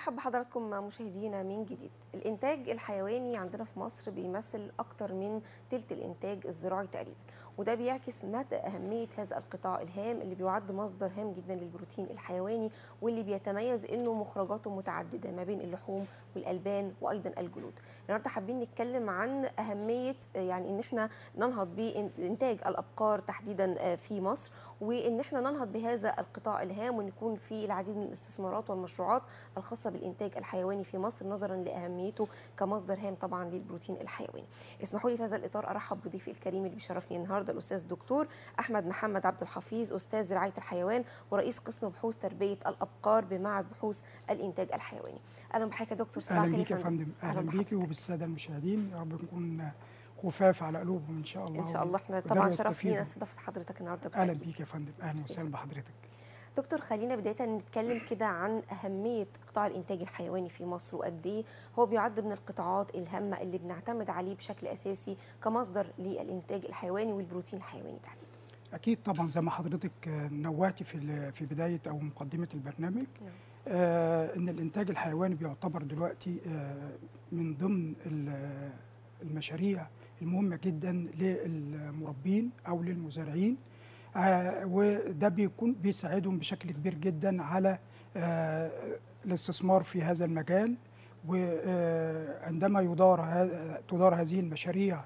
برحب بحضراتكم مشاهدينا من جديد الانتاج الحيواني عندنا في مصر بيمثل اكتر من تلت الانتاج الزراعي تقريبا وده بيعكس مدى اهميه هذا القطاع الهام اللي بيعد مصدر هام جدا للبروتين الحيواني واللي بيتميز انه مخرجاته متعدده ما بين اللحوم والالبان وايضا الجلود النهارده حابين نتكلم عن اهميه يعني ان احنا ننهض بانتاج الابقار تحديدا في مصر وان احنا ننهض بهذا القطاع الهام وان يكون في العديد من الاستثمارات والمشروعات الخاصه بالانتاج الحيواني في مصر نظرا لاهميته كمصدر هام طبعا للبروتين الحيواني. اسمحوا لي في هذا الاطار ارحب بضيفي الكريم اللي بيشرفني النهارده الاستاذ الدكتور احمد محمد عبد الحفيظ استاذ رعايه الحيوان ورئيس قسم بحوث تربيه الابقار بمعهد بحوث الانتاج الحيواني. اهلا بحضرتك يا دكتور صباح اهلا بيك يا فندم اهلا بيكي وبالساده المشاهدين يا رب نكون خفاف على قلوبهم ان شاء الله ان شاء الله احنا طبعا شرف لينا استضافه حضرتك النهارده اهلا بيك يا فندم اهلا وسهلا بحضرتك دكتور خلينا بدايه نتكلم كده عن اهميه قطاع الانتاج الحيواني في مصر وقد ايه هو بيعد من القطاعات الهامه اللي بنعتمد عليه بشكل اساسي كمصدر للانتاج الحيواني والبروتين الحيواني تحديدا. اكيد طبعا زي ما حضرتك نوهتي في في بدايه او مقدمه البرنامج نعم. آه ان الانتاج الحيواني بيعتبر دلوقتي آه من ضمن المشاريع المهمه جدا للمربين او للمزارعين آه وده بيكون بيساعدهم بشكل كبير جدا على آه الاستثمار في هذا المجال وعندما يدار تدار هذه المشاريع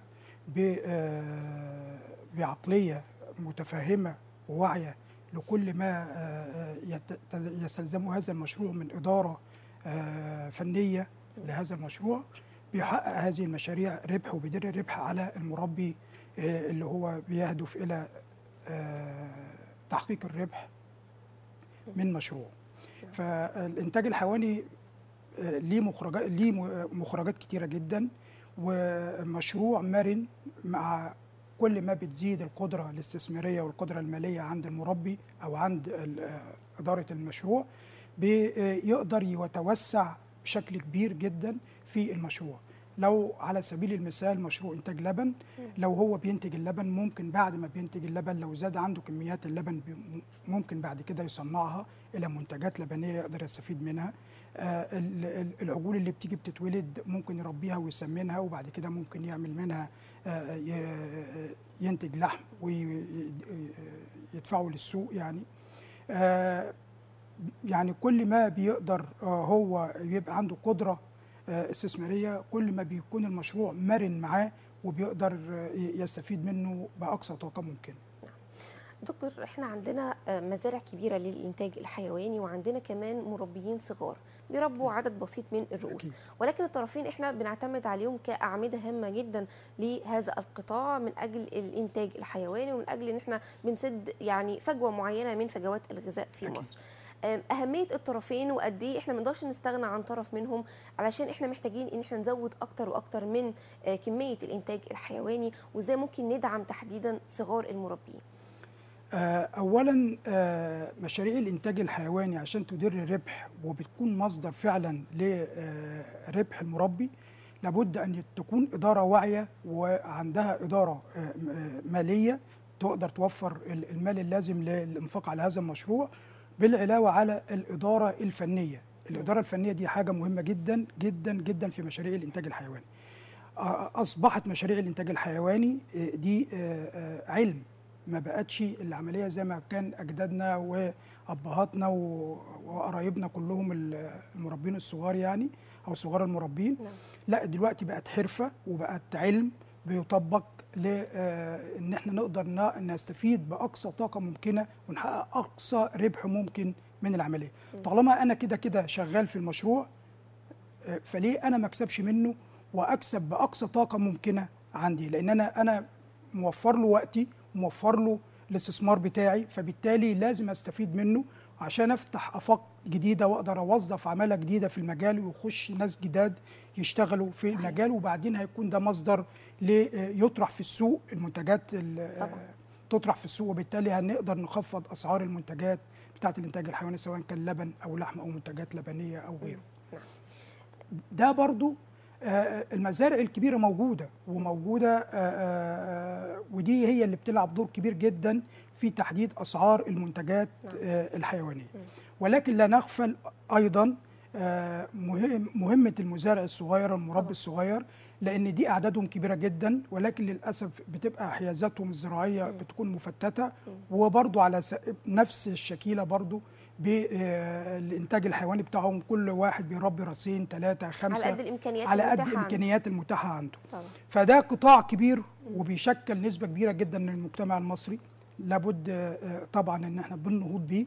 بعقليه متفهمه وواعيه لكل ما يستلزمه هذا المشروع من اداره فنيه لهذا المشروع بيحقق هذه المشاريع ربح وبيدر الربح على المربي اللي هو بيهدف الى تحقيق الربح من مشروع فالانتاج الحيواني ليه مخرجات ليه مخرجات كتيره جدا ومشروع مرن مع كل ما بتزيد القدره الاستثماريه والقدره الماليه عند المربي او عند اداره المشروع بيقدر يتوسع بشكل كبير جدا في المشروع لو على سبيل المثال مشروع انتاج لبن لو هو بينتج اللبن ممكن بعد ما بينتج اللبن لو زاد عنده كميات اللبن ممكن بعد كده يصنعها الى منتجات لبنيه يقدر يستفيد منها آه العجول اللي بتيجي بتتولد ممكن يربيها ويسمنها وبعد كده ممكن يعمل منها آه ينتج لحم ويدفعه للسوق يعني آه يعني كل ما بيقدر هو يبقى عنده قدره استثماريه كل ما بيكون المشروع مرن معاه وبيقدر يستفيد منه باقصى طاقه ممكنه. دكتور احنا عندنا مزارع كبيره للانتاج الحيواني وعندنا كمان مربيين صغار بيربوا عدد بسيط من الرؤوس أكيد. ولكن الطرفين احنا بنعتمد عليهم كاعمده هامه جدا لهذا القطاع من اجل الانتاج الحيواني ومن اجل ان احنا بنسد يعني فجوه معينه من فجوات الغذاء في أكيد. مصر. اهميه الطرفين وقد ايه احنا ما نقدرش نستغنى عن طرف منهم علشان احنا محتاجين ان احنا نزود اكتر واكتر من كميه الانتاج الحيواني وازاي ممكن ندعم تحديدا صغار المربين اولا مشاريع الانتاج الحيواني عشان تدر الربح وبتكون مصدر فعلا لربح المربي لابد ان تكون اداره واعيه وعندها اداره ماليه تقدر توفر المال اللازم للانفاق على هذا المشروع بالعلاوه على الاداره الفنيه الاداره الفنيه دي حاجه مهمه جدا جدا جدا في مشاريع الانتاج الحيواني اصبحت مشاريع الانتاج الحيواني دي علم ما بقتش العمليه زي ما كان اجدادنا وابهاتنا وقرايبنا كلهم المربين الصغار يعني او صغار المربين نعم. لا دلوقتي بقت حرفه وبقت علم بيطبق لان احنا نقدر نستفيد باقصى طاقه ممكنه ونحقق اقصى ربح ممكن من العمليه طالما انا كده كده شغال في المشروع فليه انا ما اكسبش منه واكسب باقصى طاقه ممكنه عندي لان انا انا موفر له وقتي موفر له الاستثمار بتاعي فبالتالي لازم استفيد منه عشان افتح افاق جديده واقدر اوظف عماله جديده في المجال ويخش ناس جداد يشتغلوا في صحيح. المجال وبعدين هيكون ده مصدر ليطرح في السوق المنتجات طبعا. تطرح في السوق وبالتالي هنقدر نخفض اسعار المنتجات بتاعه الانتاج الحيواني سواء كان لبن او لحم او منتجات لبنيه او غيره. ده برضو المزارع الكبيره موجوده وموجوده ودي هي اللي بتلعب دور كبير جدا في تحديد اسعار المنتجات الحيوانيه ولكن لا نغفل ايضا آه، مهم مهمه المزارع الصغير المربي الصغير لان دي اعدادهم كبيره جدا ولكن للاسف بتبقى حيازاتهم الزراعيه بتكون مفتته وبرضو على س- نفس الشكيله برضو بالانتاج الحيواني بتاعهم كل واحد بيربي راسين ثلاثه خمسه على قد الامكانيات على قد المتاحة عنده. الامكانيات المتاحه عنده طبعا فده قطاع كبير وبيشكل نسبه كبيره جدا من المجتمع المصري لابد آه، طبعا ان احنا بالنهوض بيه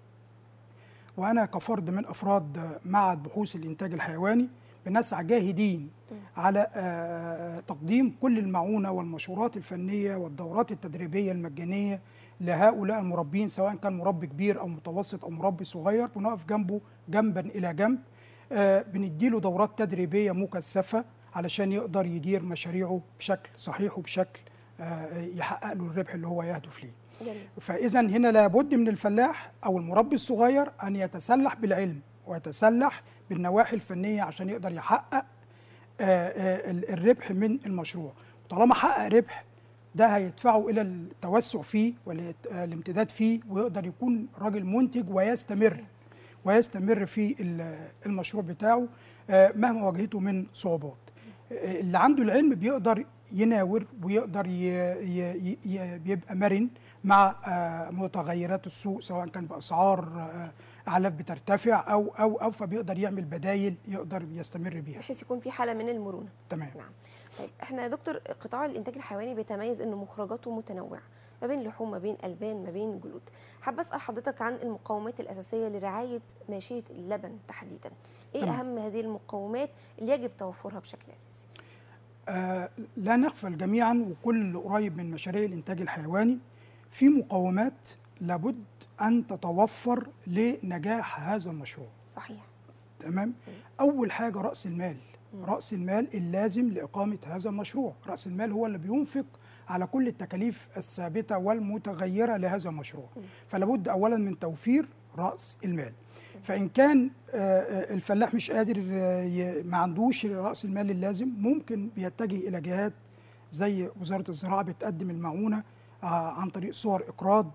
وانا كفرد من افراد آه، معهد بحوث الانتاج الحيواني بنسعى جاهدين على آه، تقديم كل المعونه والمشورات الفنيه والدورات التدريبيه المجانيه لهؤلاء المربين سواء كان مربي كبير او متوسط او مربي صغير بنقف جنبه جنبا الى جنب آه، بنديله دورات تدريبيه مكثفه علشان يقدر يدير مشاريعه بشكل صحيح وبشكل آه، يحقق له الربح اللي هو يهدف ليه جميل فاذا هنا لابد من الفلاح او المربي الصغير ان يتسلح بالعلم ويتسلح بالنواحي الفنيه عشان يقدر يحقق آه، آه، ال- الربح من المشروع طالما حقق ربح ده هيدفعه الى التوسع فيه والامتداد فيه ويقدر يكون راجل منتج ويستمر ويستمر في ال- المشروع بتاعه آه، مهما واجهته من صعوبات آه، اللي عنده العلم بيقدر يناور ويقدر ي- ي- ي- بيبقى مرن مع آه، متغيرات السوق سواء كان باسعار آه، اعلاف بترتفع او او او فبيقدر يعمل بدايل يقدر يستمر بيها بحيث يكون في حاله من المرونه تمام نعم طيب احنا يا دكتور قطاع الانتاج الحيواني بيتميز انه مخرجاته متنوعه ما بين لحوم ما بين البان ما بين جلود حابه اسال حضرتك عن المقومات الاساسيه لرعايه ماشيه اللبن تحديدا ايه تمام. اهم هذه المقومات اللي يجب توفرها بشكل اساسي آه لا نغفل جميعا وكل اللي قريب من مشاريع الانتاج الحيواني في مقومات لابد ان تتوفر لنجاح هذا المشروع صحيح تمام اول حاجه راس المال راس المال اللازم لاقامه هذا المشروع راس المال هو اللي بينفق على كل التكاليف الثابته والمتغيره لهذا المشروع فلابد اولا من توفير راس المال فان كان آه، آه، الفلاح مش قادر آه، ي- ما عندوش راس المال اللازم ممكن بيتجه الى جهات زي وزاره الزراعه بتقدم المعونه آه، عن طريق صور اقراض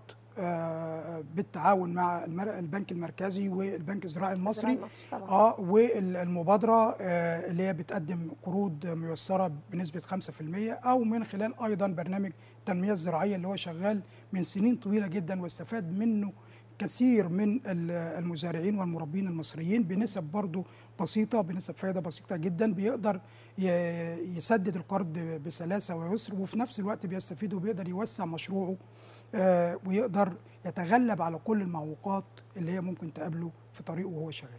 آه، بالتعاون مع المر- البنك المركزي والبنك الزراعي المصري المصري طبعا اه والمبادره آه اللي هي بتقدم قروض ميسره بنسبه 5% او من خلال ايضا برنامج التنميه الزراعيه اللي هو شغال من سنين طويله جدا واستفاد منه كثير من ال- المزارعين والمربين المصريين بنسب برضه بسيطه بنسب فائده بسيطه جدا بيقدر ي- يسدد القرض بسلاسه ويسر وفي نفس الوقت بيستفيد وبيقدر يوسع مشروعه آه ويقدر يتغلب على كل المعوقات اللي هي ممكن تقابله في طريقه وهو شغال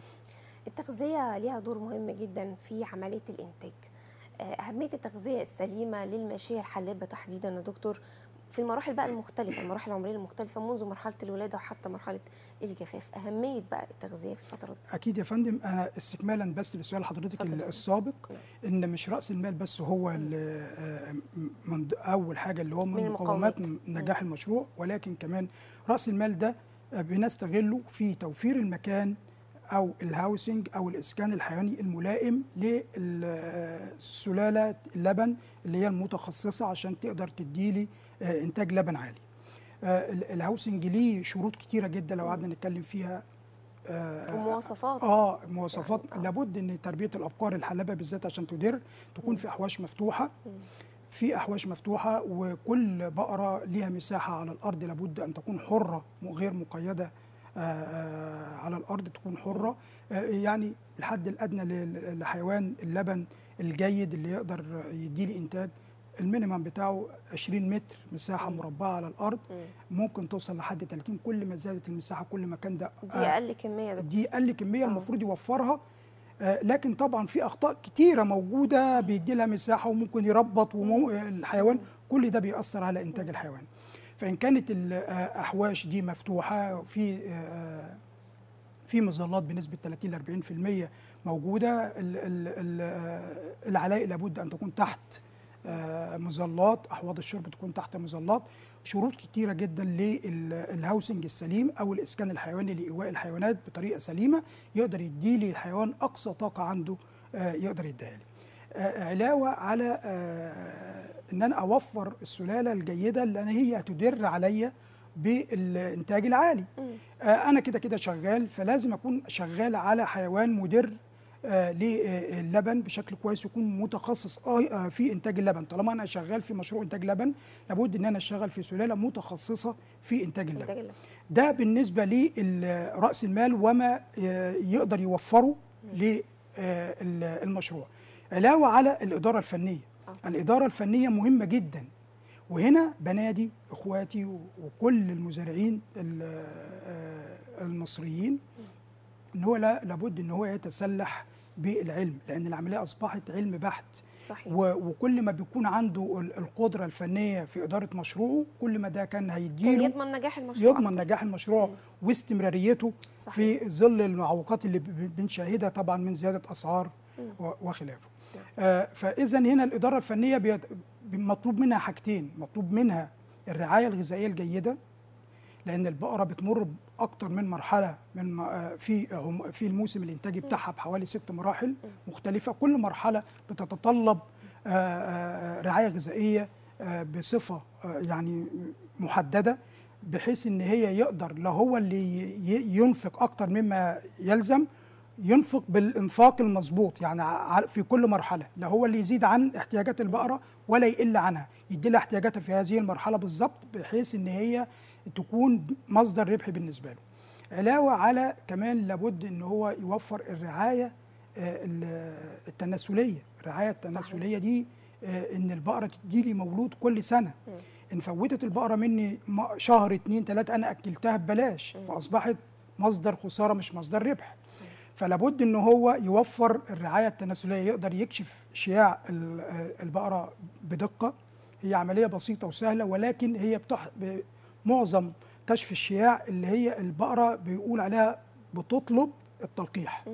التغذيه ليها دور مهم جدا في عمليه الانتاج آه، اهميه التغذيه السليمه للماشيه الحلابه تحديدا يا دكتور في المراحل بقى المختلفه المراحل العمريه المختلفه منذ مرحله الولاده وحتى مرحله الجفاف اهميه بقى التغذيه في الفتره دي اكيد يا فندم انا استكمالا بس لسؤال حضرتك اتفضل. السابق نعم. ان مش راس المال بس هو ال- آه، من اول حاجه اللي هو من من مقومات المقومات. نجاح المشروع ولكن كمان راس المال ده آه، بنستغله في توفير المكان او الهاوسنج او الاسكان الحيواني الملائم للسلاله اللبن اللي هي المتخصصه عشان تقدر تديلي آه، انتاج لبن عالي آه، ال- الهاوسنج ليه شروط كتيره جدا لو قعدنا نتكلم فيها آه، ومواصفات اه مواصفات يعني، آه. لابد ان تربيه الابقار الحلبه بالذات عشان تدر تكون في احواش مفتوحه في احواش مفتوحه وكل بقره ليها مساحه على الارض لابد ان تكون حره م- غير مقيده آه، آه، على الارض تكون حره آه، يعني الحد الادنى ل- لحيوان اللبن الجيد اللي يقدر يديلي انتاج المينيمم بتاعه 20 متر مساحه مربعه على الارض ممكن توصل لحد 30 كل ما زادت المساحه كل ما كان ده دي اقل كميه يا دكتور دي اقل كميه آه. المفروض يوفرها آه، لكن طبعا في اخطاء كتيره موجوده بيدي لها مساحه وممكن يربط ومو الحيوان كل ده بيأثر على انتاج الحيوان فان كانت الاحواش دي مفتوحه في آه، في مظلات بنسبه 30 ل 40% موجوده ال- ال- ال- آه، العلائق لابد ان تكون تحت آه، مظلات احواض الشرب تكون تحت مظلات شروط كتيره جدا للهاوسنج السليم او الاسكان الحيواني لايواء الحيوانات بطريقه سليمه يقدر يديلي الحيوان اقصى طاقه عنده آه، يقدر يديها لي آه، علاوه على آه، ان انا اوفر السلاله الجيده اللي أنا هي هتدر عليا بالانتاج العالي مم. آه، انا كده كده شغال فلازم اكون شغال على حيوان مدر آه، للبن بشكل كويس ويكون متخصص آه، آه، في انتاج اللبن طالما انا شغال في مشروع انتاج لبن لابد ان انا اشتغل في سلاله متخصصه في انتاج اللبن انتاج اللبن ده بالنسبه لراس المال وما آه، يقدر يوفره للمشروع علاوه على الاداره الفنيه آه. الاداره الفنيه مهمه جدا وهنا بنادي اخواتي و- وكل المزارعين ال- آه، المصريين ان هو لا لابد ان هو يتسلح بالعلم لان العمليه اصبحت علم بحت صحيح و- وكل ما بيكون عنده ال- القدره الفنيه في اداره مشروعه كل ما ده كان كان هيديله يضمن نجاح المشروع يضمن أكتر. نجاح المشروع واستمراريته صحيح. في ظل المعوقات اللي ب- بنشاهدها طبعا من زياده اسعار و- وخلافه. آه فاذا هنا الاداره الفنيه بيت- مطلوب منها حاجتين، مطلوب منها الرعايه الغذائيه الجيده لان البقره بتمر باكتر من مرحله من آه، في هم- في الموسم الانتاجي بتاعها بحوالي ست مراحل مختلفه كل مرحله بتتطلب آه، آه، رعايه غذائيه آه، بصفه آه، يعني محدده بحيث ان هي يقدر لو هو اللي ي- ينفق اكتر مما يلزم ينفق بالانفاق المظبوط يعني ع- في كل مرحله لا هو اللي يزيد عن احتياجات البقره ولا يقل عنها يدي لها احتياجاتها في هذه المرحله بالظبط بحيث ان هي تكون مصدر ربح بالنسبه له علاوه على كمان لابد ان هو يوفر الرعايه آه، ال- التناسليه الرعايه التناسليه دي آه، ان البقره تدي لي مولود كل سنه ان فوتت البقره مني م- شهر اتنين تلاته انا اكلتها ببلاش فاصبحت مصدر خساره مش مصدر ربح فلابد ان هو يوفر الرعايه التناسليه يقدر يكشف شياع ال- آه، البقره بدقه هي عمليه بسيطه وسهله ولكن هي بتح... ب- معظم كشف الشياع اللي هي البقره بيقول عليها بتطلب التلقيح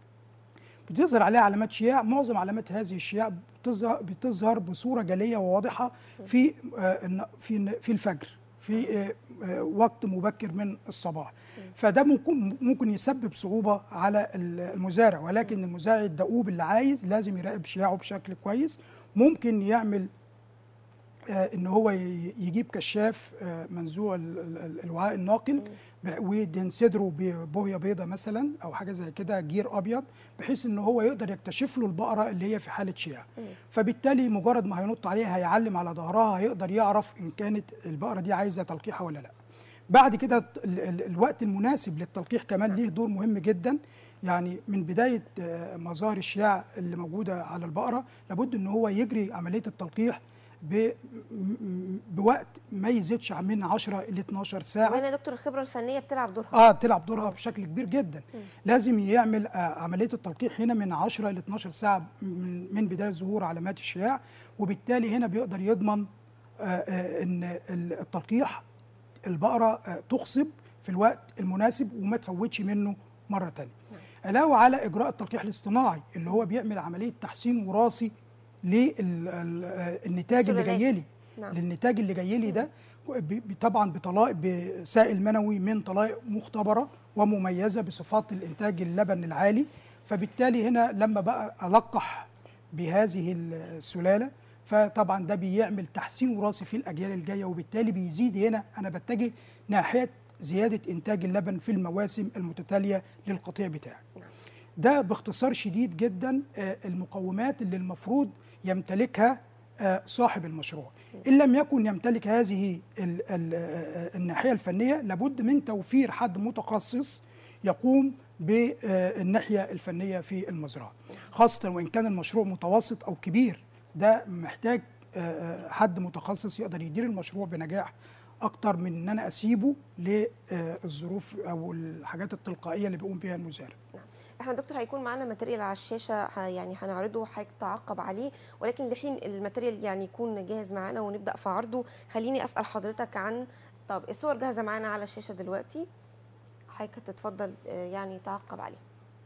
بتظهر عليها علامات شياع معظم علامات هذه الشياع بتظهر بتظهر بصوره جليه وواضحه في آه، الن- في الن- في الفجر في آه، آه، وقت مبكر من الصباح فده ممكن ممكن يسبب صعوبه على ال- المزارع ولكن المزارع الدؤوب اللي عايز لازم يراقب شياعه بشكل كويس ممكن يعمل آه، ان هو ي- يجيب كشاف آه، منزوع ال- ال- ال- الوعاء الناقل ب- ويدهن صدره ببويه بيضه مثلا او حاجه زي كده جير ابيض بحيث ان هو يقدر يكتشف له البقره اللي هي في حاله شياع فبالتالي مجرد ما هينط عليها هيعلم على ظهرها هيقدر يعرف ان كانت البقره دي عايزه تلقيحها ولا لا بعد كده ال- ال- الوقت المناسب للتلقيح كمان ليه دور مهم جدا يعني من بدايه آه، مظاهر الشياع اللي موجوده على البقره لابد ان هو يجري عمليه التلقيح ب- م- بوقت ما يزيدش عن من 10 ل 12 ساعه وهنا يا دكتور الخبره الفنيه بتلعب دورها اه تلعب دورها بشكل كبير جدا لازم يعمل آه عمليه التلقيح هنا من 10 ل 12 ساعه من, من بدايه ظهور علامات الشياع وبالتالي هنا بيقدر يضمن آه آه ان ال- التلقيح البقره آه تخصب في الوقت المناسب وما تفوتش منه مره تانية علاوه على اجراء التلقيح الاصطناعي اللي هو بيعمل عمليه تحسين وراثي للنتاج اللي السلالات. جاي لي نعم. للنتاج اللي جاي لي ده ب- ب- طبعا بطلائق بسائل منوي من طلائق مختبره ومميزه بصفات الانتاج اللبن العالي فبالتالي هنا لما بقى القح بهذه السلاله فطبعا ده بيعمل تحسين وراثي في الاجيال الجايه وبالتالي بيزيد هنا انا بتجه ناحيه زياده انتاج اللبن في المواسم المتتاليه للقطيع بتاعي. ده باختصار شديد جدا آه، المقومات اللي المفروض يمتلكها آه، صاحب المشروع ان لم يكن يمتلك هذه ال- ال- آه، الناحيه الفنيه لابد من توفير حد متخصص يقوم بالناحيه الفنيه في المزرعه خاصه وان كان المشروع متوسط او كبير ده محتاج آه، آه، حد متخصص يقدر يدير المشروع بنجاح اكتر من ان انا اسيبه للظروف او الحاجات التلقائيه اللي بيقوم بها المزارع نعم. احنا دكتور هيكون معانا ماتيريال على الشاشه ه- يعني هنعرضه حضرتك تعقب عليه ولكن لحين الماتيريال يعني يكون جاهز معانا ونبدا في عرضه خليني اسال حضرتك عن طب الصور جاهزه معانا على الشاشه دلوقتي حضرتك تتفضل آه، يعني تعقب عليها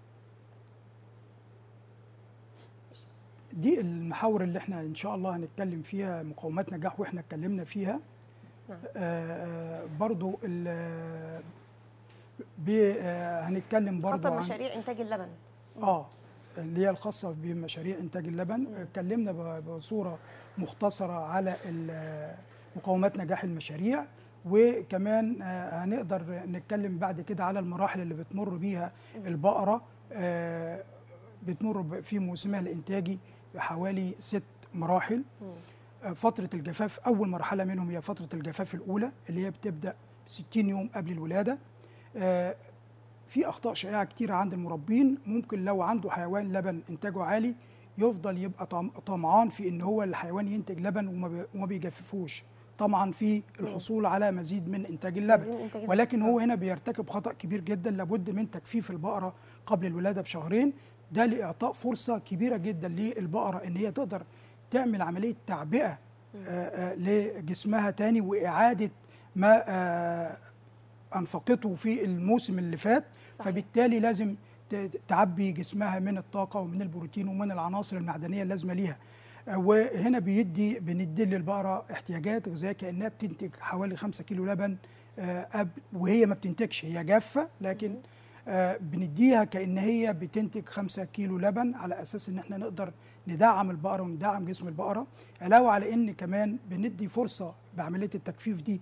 دي المحاور اللي احنا ان شاء الله هنتكلم فيها مقومات نجاح واحنا اتكلمنا فيها نعم. آه برضو ال- ب- آه هنتكلم برضو خاصه عن بمشاريع انتاج اللبن اه اللي هي الخاصه بمشاريع انتاج اللبن اتكلمنا ب- بصوره مختصره على ال- مقومات نجاح المشاريع وكمان آه، هنقدر نتكلم بعد كده على المراحل اللي بتمر بيها البقره آه، بتمر ب- في موسمها الانتاجي حوالي ست مراحل آه، فتره الجفاف اول مرحله منهم هي فتره الجفاف الاولى اللي هي بتبدا 60 يوم قبل الولاده آه، في اخطاء شائعه كتيره عند المربين ممكن لو عنده حيوان لبن انتاجه عالي يفضل يبقى طم- طمعان في ان هو الحيوان ينتج لبن وما بي- وما بيجففوش طمعا في الحصول على مزيد من انتاج اللبن مزيد من إنتاج اللبن. ولكن هو هنا بيرتكب خطا كبير جدا لابد من تجفيف البقره قبل الولاده بشهرين ده لاعطاء فرصه كبيره جدا للبقره ان هي تقدر تعمل عمليه تعبئه آه، آه، لجسمها تاني واعاده ما آه، انفقته في الموسم اللي فات صحيح. فبالتالي لازم ت- تعبي جسمها من الطاقه ومن البروتين ومن العناصر المعدنيه اللازمه ليها آه، وهنا بيدي بندي للبقره احتياجات غذائيه كانها بتنتج حوالي 5 كيلو لبن آه، قبل وهي ما بتنتجش هي جافه لكن آه، بنديها كان هي بتنتج 5 كيلو لبن على اساس ان احنا نقدر ندعم البقره وندعم جسم البقره علاوه على ان كمان بندي فرصه بعمليه التجفيف دي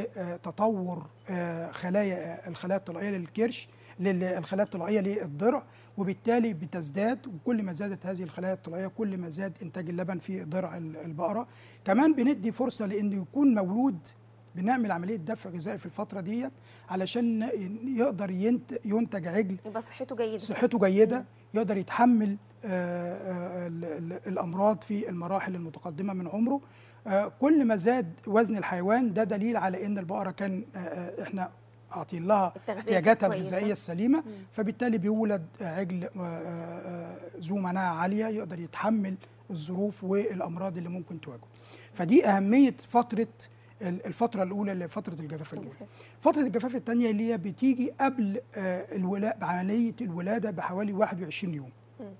لتطور آه، خلايا آه، الخلايا الطلائيه للكرش للخلايا الطلائيه للضرع وبالتالي بتزداد وكل ما زادت هذه الخلايا الطلائيه كل ما زاد انتاج اللبن في ضرع ال- البقره كمان بندي فرصه لانه يكون مولود بنعمل عمليه دفع غذائي في الفتره ديت علشان يقدر ينت- ينتج عجل يبقى صحته جيده صحته جيده يقدر يتحمل آه، آه، ال- ال- الامراض في المراحل المتقدمه من عمره آه، كل ما زاد وزن الحيوان ده دليل على ان البقره كان آه، آه، احنا اعطين لها التغذية احتياجاتها كويسة. الغذائيه السليمه فبالتالي بيولد عجل آه، آه، ذو مناعه عاليه يقدر يتحمل الظروف والامراض اللي ممكن تواجهه فدي اهميه فتره ال- الفتره الاولى اللي هي فتره الجفاف الاولى الجفاف. فتره الجفاف الثانيه اللي هي بتيجي قبل آه، الولاده بعمليه الولاده بحوالي 21 يوم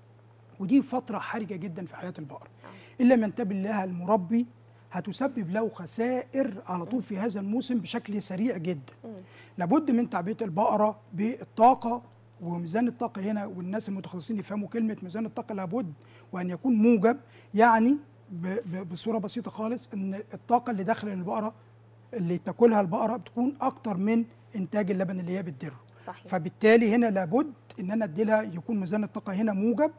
ودي فتره حرجه جدا في حياه البقر الا من تاب لها المربي هتسبب له خسائر على طول في هذا الموسم بشكل سريع جدا لابد من تعبئه البقره بالطاقه وميزان الطاقه هنا والناس المتخصصين يفهموا كلمه ميزان الطاقه لابد وان يكون موجب يعني ب- ب- بصوره بسيطه خالص ان الطاقه اللي داخله البقره اللي تاكلها البقره بتكون اكتر من انتاج اللبن اللي هي بتدره صحيح فبالتالي هنا لابد ان انا ادي لها يكون ميزان الطاقه هنا موجب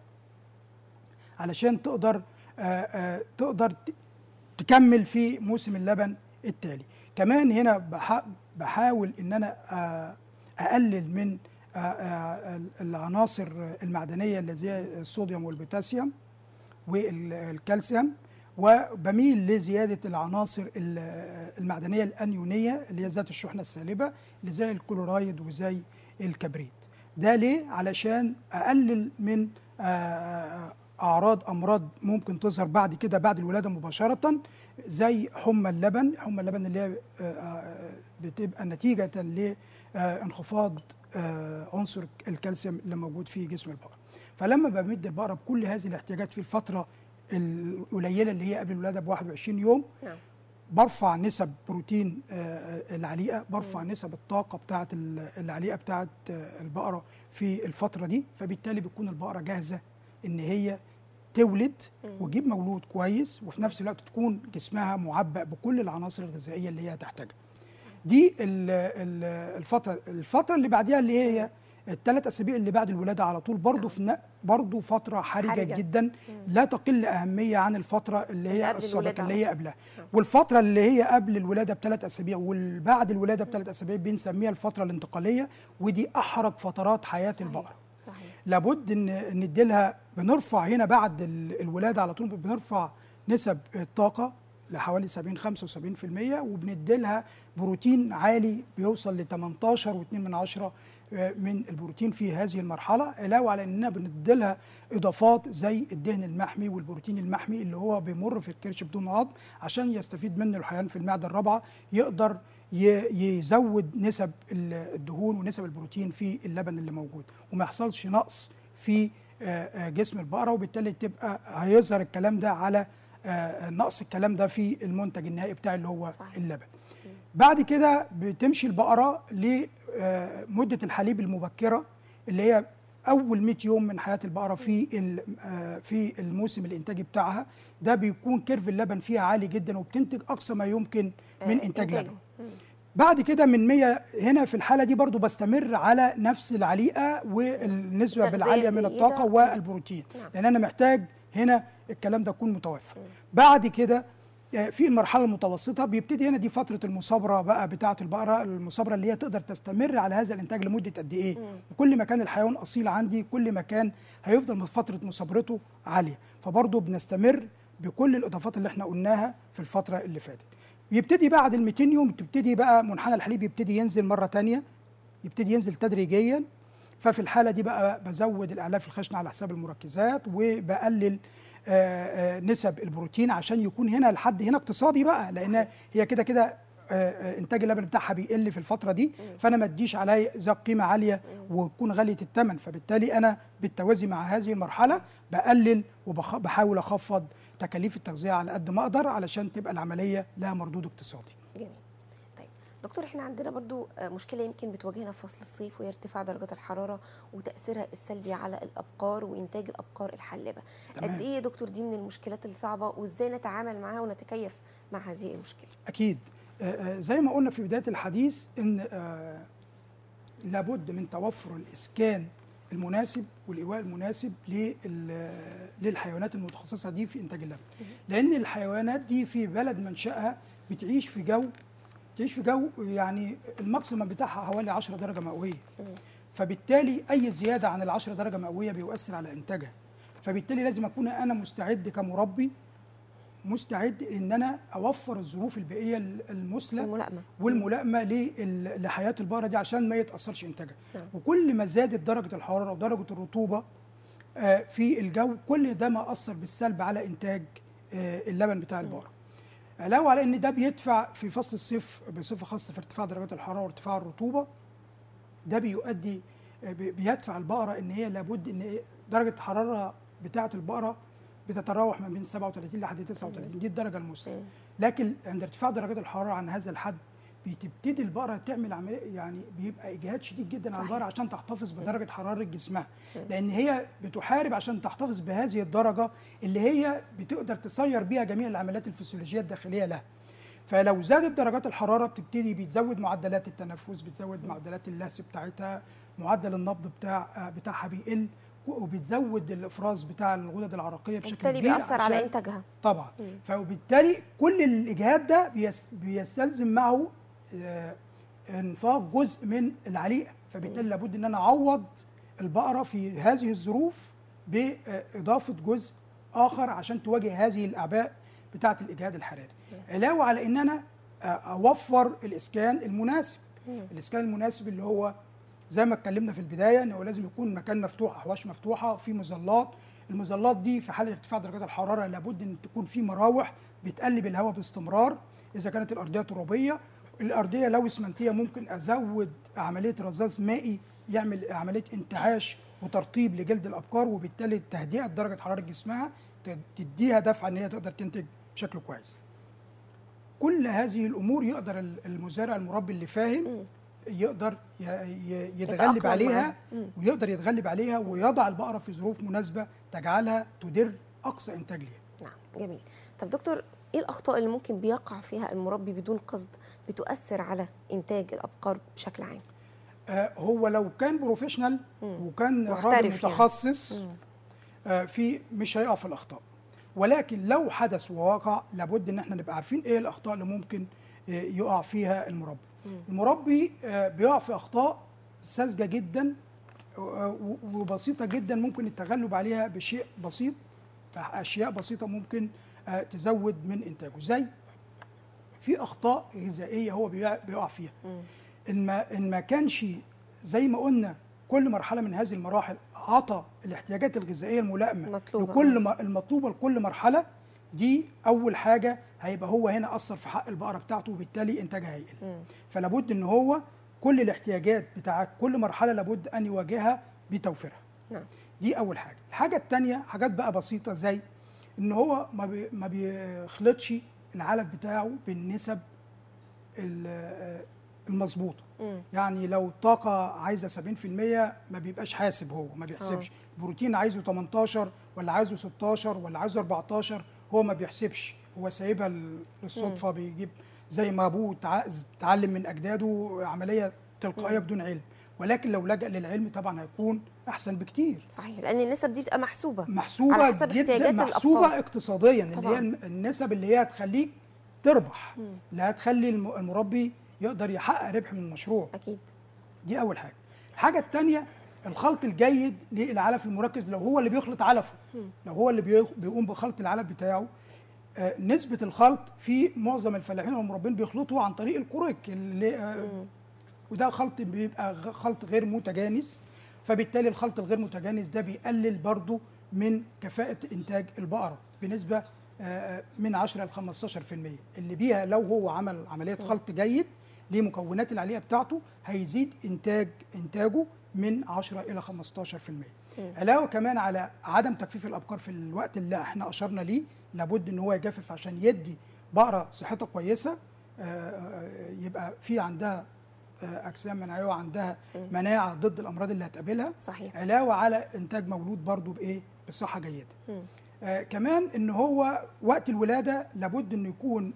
علشان تقدر آه، آه، تقدر ت- تكمل في موسم اللبن التالي كمان هنا بح- بحاول ان انا آه، اقلل من آه، آه، العناصر المعدنيه اللي زي الصوديوم والبوتاسيوم والكالسيوم وبميل لزياده العناصر ال- المعدنيه الانيونيه اللي هي ذات الشحنه السالبه اللي زي الكلورايد وزي الكبريت ده ليه علشان اقلل من آه، اعراض امراض ممكن تظهر بعد كده بعد الولاده مباشره زي حمى اللبن حمى اللبن اللي هي آه، آه، بتبقى نتيجه لانخفاض عنصر الكالسيوم اللي موجود في جسم البقره فلما بمد البقره بكل هذه الاحتياجات في الفتره القليله اللي هي قبل الولاده ب 21 يوم نعم برفع نسب بروتين آه، العليقه برفع نسب الطاقه بتاعه ال- العليقه بتاعه آه، البقره في الفتره دي فبالتالي بتكون البقره جاهزه ان هي تولد وتجيب مولود كويس وفي نفس الوقت تكون جسمها معبأ بكل العناصر الغذائيه اللي هي تحتاجها دي ال- ال- الفتره الفتره اللي بعديها اللي هي الثلاث اسابيع اللي بعد الولاده على طول برضه في ن- برضه فتره حرجه, حرجة. حرجة. جدا لا تقل اهميه عن الفتره اللي اللي هي قبل السابقه الولادة اللي على هي قبلها والفتره اللي هي قبل الولاده بثلاث اسابيع والبعد الولاده بثلاث اسابيع بنسميها الفتره الانتقاليه ودي احرج فترات حياه البقره صحيح لابد ان ندي لها بنرفع هنا بعد ال- الولاده على طول بنرفع نسب الطاقه لحوالي 70 75% وبندي لها بروتين عالي بيوصل ل 18 و2 من عشرة آه، من البروتين في هذه المرحله علاوه على اننا بندي لها اضافات زي الدهن المحمي والبروتين المحمي اللي هو بيمر في الكرش بدون عظم عشان يستفيد منه الحيوان في المعده الرابعه يقدر ي- يزود نسب ال- الدهون ونسب البروتين في اللبن اللي موجود وما يحصلش نقص في آه، آه، جسم البقره وبالتالي تبقى هيظهر الكلام ده على آه، نقص الكلام ده في المنتج النهائي بتاع اللي هو صحيح. اللبن بعد كده بتمشي البقره لمده الحليب المبكره اللي هي اول 100 يوم من حياه البقره في ال- آه، في الموسم الانتاجي بتاعها ده بيكون كيرف اللبن فيها عالي جدا وبتنتج اقصى ما يمكن من آه، انتاج إنتاجه. لبن مم. بعد كده من 100 هنا في الحاله دي برضو بستمر على نفس العليقه والنسبه التغذية بالعاليه من الجيدة. الطاقه والبروتين نعم. لان انا محتاج هنا الكلام ده يكون متوفر بعد كده آه، في المرحله المتوسطه بيبتدي هنا دي فتره المصابره بقى بتاعه البقره المصابره اللي هي تقدر تستمر على هذا الانتاج لمده قد ايه وكل ما كان الحيوان اصيل عندي كل ما كان هيفضل من فتره مصابرته عاليه فبرضه بنستمر بكل الاضافات اللي احنا قلناها في الفتره اللي فاتت بيبتدي بعد ال 200 يوم تبتدي بقى منحنى الحليب يبتدي ينزل مره تانية يبتدي ينزل تدريجيا ففي الحاله دي بقى بزود الاعلاف الخشنه على حساب المركزات وبقلل آه، آه، نسب البروتين عشان يكون هنا الحد هنا اقتصادي بقى لان هي كده كده آه، آه، انتاج اللبن بتاعها بيقل في الفتره دي فانا ما اديش عليه ذات قيمه عاليه وتكون غاليه الثمن فبالتالي انا بالتوازي مع هذه المرحله بقلل وبحاول اخفض تكاليف التغذيه على قد ما اقدر علشان تبقى العمليه لها مردود اقتصادي جميل طيب دكتور احنا عندنا برضو آه، مشكله يمكن بتواجهنا في فصل الصيف وهي ارتفاع درجات الحراره وتاثيرها السلبي على الابقار وانتاج الابقار الحلبه تمام. قد ايه يا دكتور دي من المشكلات الصعبه وازاي نتعامل معاها ونتكيف مع هذه المشكله اكيد آه، آه، زي ما قلنا في بدايه الحديث ان آه، لابد من توفر الاسكان المناسب والايواء المناسب لل- للحيوانات المتخصصه دي في انتاج اللبن لان الحيوانات دي في بلد منشاها بتعيش في جو تعيش في جو يعني الماكسيمم بتاعها حوالي 10 درجه مئويه فبالتالي اي زياده عن ال 10 درجه مئويه بيؤثر على انتاجها فبالتالي لازم اكون انا مستعد كمربي مستعد ان انا اوفر الظروف البيئيه المثلى الملائمه والملائمه لل- لحياه البقره دي عشان ما يتاثرش انتاجها نعم. وكل ما زادت درجه الحراره ودرجه الرطوبه آه، في الجو كل ده ما اثر بالسلب على انتاج آه، اللبن بتاع البقره علاوه على ان ده بيدفع في فصل الصيف بصفه خاصه في ارتفاع درجات الحراره وارتفاع الرطوبه ده بيؤدي آه، بي- بيدفع البقره ان هي لابد ان هي درجه الحراره بتاعه البقره بتتراوح ما بين 37 لحد 39 دي الدرجه المثلى لكن عند ارتفاع درجات الحراره عن هذا الحد بتبتدي البقره تعمل عمليه يعني بيبقى اجهاد شديد جدا على صحيح. البقره عشان تحتفظ بدرجه حراره جسمها لان هي بتحارب عشان تحتفظ بهذه الدرجه اللي هي بتقدر تسير بيها جميع العمليات الفسيولوجيه الداخليه لها فلو زادت درجات الحراره بتبتدي بتزود معدلات التنفس بتزود معدلات اللهس بتاعتها معدل النبض بتاع بتاعها بيقل وبتزود الافراز بتاع الغدد العرقيه بشكل وبالتالي كبير بيأثر على عشان- انتاجها طبعا فبالتالي كل الاجهاد ده بيس بيستلزم معه آه، انفاق جزء من العليقه فبالتالي لابد ان انا اعوض البقره في هذه الظروف باضافه جزء اخر عشان تواجه هذه الاعباء بتاعه الاجهاد الحراري علاوه على ان انا آه، اوفر الاسكان المناسب الاسكان المناسب اللي هو زي ما اتكلمنا في البدايه ان هو لازم يكون مكان مفتوح احواش مفتوحه في مظلات المظلات دي في حاله ارتفاع درجات الحراره لابد ان تكون في مراوح بتقلب الهواء باستمرار اذا كانت الارضيه ترابيه الارضيه لو اسمنتيه ممكن ازود عمليه رذاذ مائي يعمل عمليه انتعاش وترطيب لجلد الابقار وبالتالي تهدئه درجه حراره جسمها ت- تديها دفعه ان هي تقدر تنتج بشكل كويس كل هذه الامور يقدر ال- المزارع المربي اللي فاهم يقدر ي- ي- يتغلب يتأقلم عليها معاها. مم. ويقدر يتغلب عليها ويضع البقره في ظروف مناسبه تجعلها تدر اقصى انتاج ليها نعم جميل طب دكتور ايه الاخطاء اللي ممكن بيقع فيها المربي بدون قصد بتؤثر على انتاج الابقار بشكل عام آه، هو لو كان بروفيشنال وكان راجل محترف يعني. متخصص آه، في مش هيقع في الاخطاء ولكن لو حدث ووقع لابد ان احنا نبقى عارفين ايه الاخطاء اللي ممكن آه، يقع فيها المربي المربي آه، بيقع في اخطاء ساذجه جدا آه، و- وبسيطه جدا ممكن التغلب عليها بشيء بسيط اشياء بسيطه ممكن آه، تزود من انتاجه زي في اخطاء غذائيه هو بيقع بيقع فيها ان ما ان ما كانش زي ما قلنا كل مرحله من هذه المراحل عطى الاحتياجات الغذائيه الملائمه مطلوبة. لكل م- المطلوبه لكل مرحله دي اول حاجه هيبقى هو هنا اثر في حق البقره بتاعته وبالتالي انتاجها هيقل فلا بد ان هو كل الاحتياجات بتاعت كل مرحله لابد ان يواجهها بتوفيرها نعم دي اول حاجه الحاجه الثانيه حاجات بقى بسيطه زي ان هو ما بي ما بيخلطش العلف بتاعه بالنسب ال- آه، المظبوطه مم. يعني لو الطاقه عايزه 70% ما بيبقاش حاسب هو ما بيحسبش البروتين عايزه 18 ولا عايزه 16 ولا عايزه 14 هو ما بيحسبش هو سايبها لل- للصدفه بيجيب زي ما ابوه تع- اتعلم من اجداده عمليه تلقائيه مم. بدون علم ولكن لو لجأ للعلم طبعا هيكون احسن بكتير صحيح لان النسب دي بتبقى محسوبه محسوبه على حسب جدا احتياجات محسوبه الأبطال. اقتصاديا اللي طبعاً. هي الم- النسب اللي هي هتخليك تربح مم. اللي هتخلي الم- المربي يقدر يحقق ربح من المشروع اكيد دي اول حاجه الحاجه الثانيه الخلط الجيد للعلف المركز لو هو اللي بيخلط علفه لو هو اللي بيخ- بيقوم بخلط العلف بتاعه آه، نسبة الخلط في معظم الفلاحين والمربين بيخلطوا عن طريق الكوريك اللي آه، وده خلط بيبقى غ- خلط غير متجانس فبالتالي الخلط الغير متجانس ده بيقلل برضو من كفاءة إنتاج البقرة بنسبة آه، من 10 ل 15% اللي بيها لو هو عمل عملية خلط جيد لمكونات العليقة بتاعته هيزيد إنتاج إنتاجه من 10 إلى 15% علاوة كمان على عدم تجفيف الأبقار في الوقت اللي احنا أشرنا ليه لابد إن هو يجفف عشان يدي بقرة صحتها كويسة آه، آه، يبقى في عندها آه، اجسام مناعيه وعندها مناعه ضد الامراض اللي هتقابلها صحيح علاوه على انتاج مولود برضو بايه بصحه جيده مم. آه كمان ان هو وقت الولاده لابد انه يكون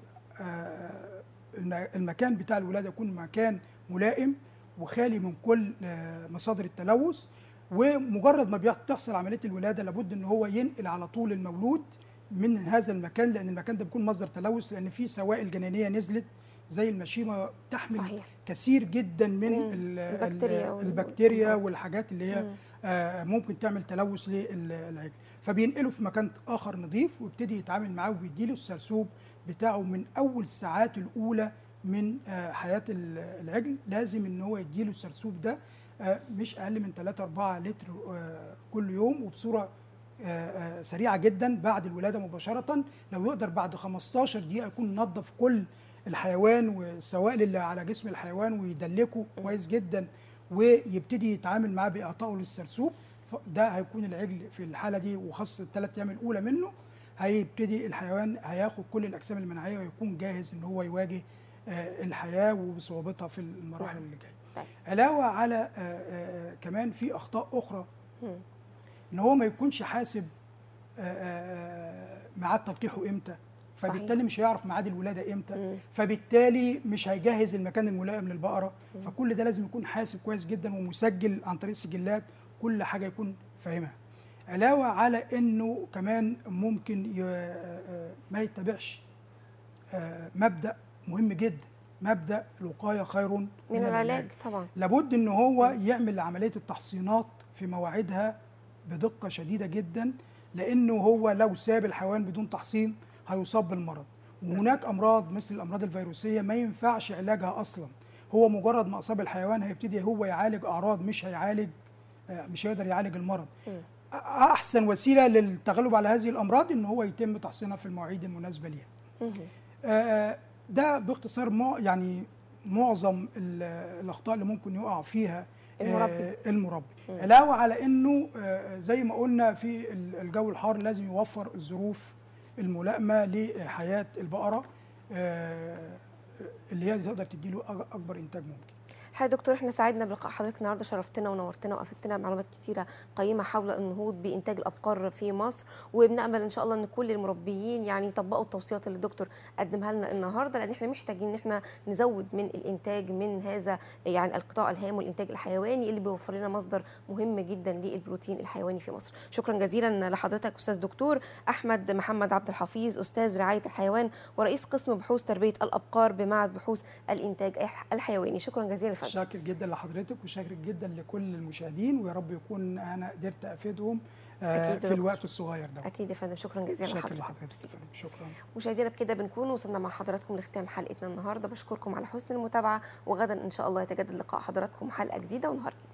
آه الم- المكان بتاع الولاده يكون مكان ملائم وخالي من كل آه مصادر التلوث ومجرد ما بتحصل عمليه الولاده لابد ان هو ينقل على طول المولود من هذا المكان لان المكان ده بيكون مصدر تلوث لان في سوائل جنينيه نزلت زي المشيمه تحمل صحيح. كثير جدا من مم. ال- البكتيريا ال- وال- البكتيريا والأمراض. والحاجات اللي هي مم. آه، ممكن تعمل تلوث للعجل فبينقله في مكان اخر نظيف ويبتدي يتعامل معاه وبيديله السرسوب بتاعه من اول الساعات الاولى من آه، حياه ال- العجل لازم ان هو يديله السرسوب ده آه، مش اقل من 3 4 لتر آه، كل يوم وبصوره آه، آه، سريعه جدا بعد الولاده مباشره لو يقدر بعد 15 دقيقه يكون نظف كل الحيوان والسوائل اللي على جسم الحيوان ويدلكه كويس جدا ويبتدي يتعامل معاه باعطائه للسرسوب ف- ده هيكون العجل في الحاله دي وخاصه الثلاث ايام الاولى منه هيبتدي الحيوان هياخد كل الاجسام المناعيه ويكون جاهز ان هو يواجه آه، الحياه وبصعوبتها في المراحل اللي جايه. طيب. علاوه على آه، آه، كمان في اخطاء اخرى مم. ان هو ما يكونش حاسب آه، آه، ميعاد تلقيحه امتى فبالتالي مش هيعرف ميعاد الولاده امتى مم. فبالتالي مش هيجهز المكان الملائم للبقره فكل ده لازم يكون حاسب كويس جدا ومسجل عن طريق سجلات كل حاجه يكون فاهمها علاوه على انه كمان ممكن ي- آه، ما يتبعش آه، مبدا مهم جدا مبدا الوقايه خير من, من العلاج طبعا لابد ان هو يعمل عمليه التحصينات في مواعيدها بدقه شديده جدا لانه هو لو ساب الحيوان بدون تحصين هيصاب بالمرض وهناك امراض مثل الامراض الفيروسيه ما ينفعش علاجها اصلا هو مجرد ما اصاب الحيوان هيبتدي هو يعالج اعراض مش هيعالج آه، مش هيقدر يعالج المرض مم. أ- احسن وسيله للتغلب على هذه الامراض ان هو يتم تحصينها في المواعيد المناسبه ليها مم. آه، ده باختصار مع يعني معظم ال- الاخطاء اللي ممكن يقع فيها آه، المربي. المربي علاوه على انه آه، زي ما قلنا في ال- الجو الحار لازم يوفر الظروف الملائمه لحياه البقره آه، اللي هي تقدر تديله أج- اكبر انتاج ممكن حيا دكتور احنا سعدنا بلقاء حضرتك النهارده شرفتنا ونورتنا وافدتنا معلومات كتيره قيمه حول النهوض بانتاج الابقار في مصر وبنامل ان شاء الله ان كل المربيين يعني يطبقوا التوصيات اللي الدكتور قدمها لنا النهارده لان احنا محتاجين ان احنا نزود من الانتاج من هذا يعني القطاع الهام والانتاج الحيواني اللي بيوفر لنا مصدر مهم جدا للبروتين الحيواني في مصر شكرا جزيلا لحضرتك استاذ دكتور احمد محمد عبد الحفيظ استاذ رعايه الحيوان ورئيس قسم بحوث تربيه الابقار بمعهد بحوث الانتاج الحيواني شكرا جزيلا لفضلك شاكر جدا لحضرتك وشاكر جدا لكل المشاهدين ويا رب يكون انا قدرت افيدهم آه، أكيد يا في دكتور. الوقت الصغير ده اكيد يا فندم شكرا جزيلا شاكر لحضرتك لحضرتك ميرسي. يا فندم. شكرا مشاهدينا بكده بنكون وصلنا مع حضراتكم لختام حلقتنا النهارده بشكركم على حسن المتابعه وغدا ان شاء الله يتجدد لقاء حضراتكم حلقه جديده ونهار جديد